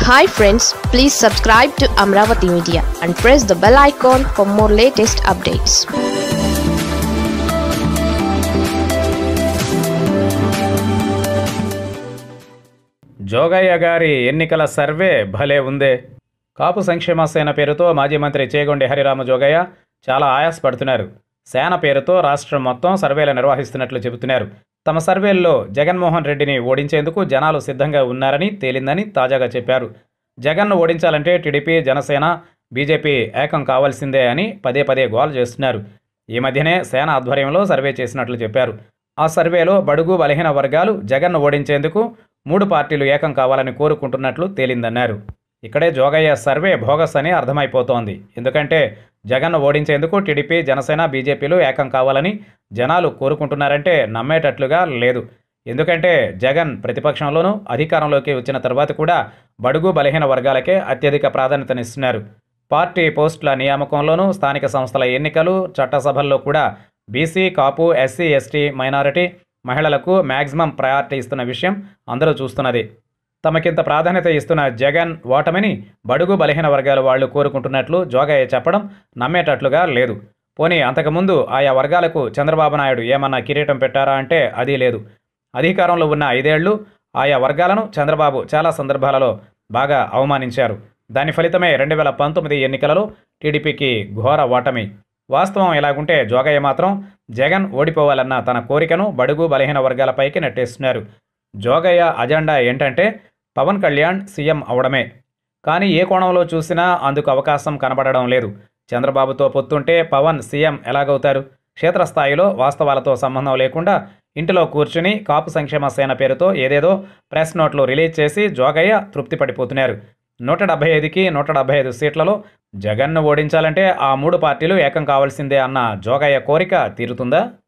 hi friends please subscribe to Amaravati media and press the bell icon for more latest updates Jogaiah గారి ఎన్నికల survey భలే ఉందే కాపు సంక్షేమ సేన పేరుతో మాజీ మంత్రి చేగొండి హరిరామ జోగయ్య చాలా ఆయాసపడుతున్నారు సేన పేరుతో రాష్ట్రం మొత్తం సర్వేలు నిర్వహిస్తున్నట్లు చెబుతున్నారు తమ సర్వేల్లో జగన్మోహన్ రెడ్డిని ఓడించేందుకు జనాలు సిద్ధంగా ఉన్నారని తేలిందని తాజాగా చెప్పారు జగన్ను ఓడించాలంటే టీడీపీ జనసేన బీజేపీ ఏకం కావాల్సిందే అని పదే పదే గోల్ చేస్తున్నారు ఈ మధ్యనే సేన ఆధ్వర్యంలో సర్వే చేసినట్లు చెప్పారు ఆ సర్వేలో బడుగు బలహీన వర్గాలు జగన్ను ఓడించేందుకు మూడు పార్టీలు ఏకం కావాలని కోరుకుంటున్నట్లు తేలిందన్నారు ఇక్కడే జోగయ్య సర్వే భోగస్ అని అర్థమైపోతోంది ఎందుకంటే జగన్ను ఓడించేందుకు టీడీపీ జనసేన బీజేపీలు ఏకం కావాలని జనాలు కోరుకుంటున్నారంటే నమ్మేటట్లుగా లేదు ఎందుకంటే జగన్ ప్రతిపక్షంలోనూ అధికారంలోకి వచ్చిన తర్వాత కూడా బడుగు బలహీన వర్గాలకే అత్యధిక ప్రాధాన్యతనిస్తున్నారు పార్టీ పోస్టుల నియామకంలోనూ స్థానిక సంస్థల ఎన్నికలు చట్టసభల్లో కూడా BC Kapu SC ST minority మహిళలకు మ్యాక్సిమం ప్రయారిటీ ఇస్తున్న విషయం అందరూ చూస్తున్నది తమకింత ప్రాధాన్యత ఇస్తున్న జగన్ ఓటమిని బడుగు బలహీన వర్గాల వాళ్ళు కోరుకుంటున్నట్లు జోగయ్య చెప్పడం నమ్మేటట్లుగా లేదు పోనీ అంతకుముందు ఆయా వర్గాలకు చంద్రబాబు నాయుడు ఏమన్నా కిరీటం పెట్టారా అంటే అది లేదు అధికారంలో ఉన్న ఐదేళ్లు ఆయా వర్గాలను చంద్రబాబు చాలా సందర్భాలలో బాగా అవమానించారు దాని ఫలితమే రెండు వేల పంతొమ్మిది ఎన్నికలలో టీడీపీకి ఘోర ఓటమి వాస్తవం ఎలాగుంటే జోగయ్య మాత్రం జగన్ ఓడిపోవాలన్న తన కోరికను బడుగు బలహీన వర్గాలపైకి నెట్టేస్తున్నారు జోగయ్య అజెండా ఏంటంటే పవన్ కళ్యాణ్ సీఎం అవడమే కానీ ఏ కోణంలో చూసినా అందుకు అవకాశం కనబడడం లేదు చంద్రబాబుతో పొత్తుంటే పవన్ సీఎం ఎలాగవుతారు క్షేత్రస్థాయిలో వాస్తవాలతో సంబంధం లేకుండా ఇంటిలో కూర్చుని కాపు సంక్షేమ సేన పేరుతో ఏదేదో ప్రెస్ నోట్లు రిలీజ్ చేసి జోగయ్య తృప్తి పడిపోతున్నారు నూట డెబ్బై ఐదుకి నూట డెబ్బై ఐదు సీట్లలో జగన్ను ఓడించాలంటే ఆ మూడు పార్టీలు ఏకం కావాల్సిందే అన్న జోగయ్య కోరిక తీరుతుందా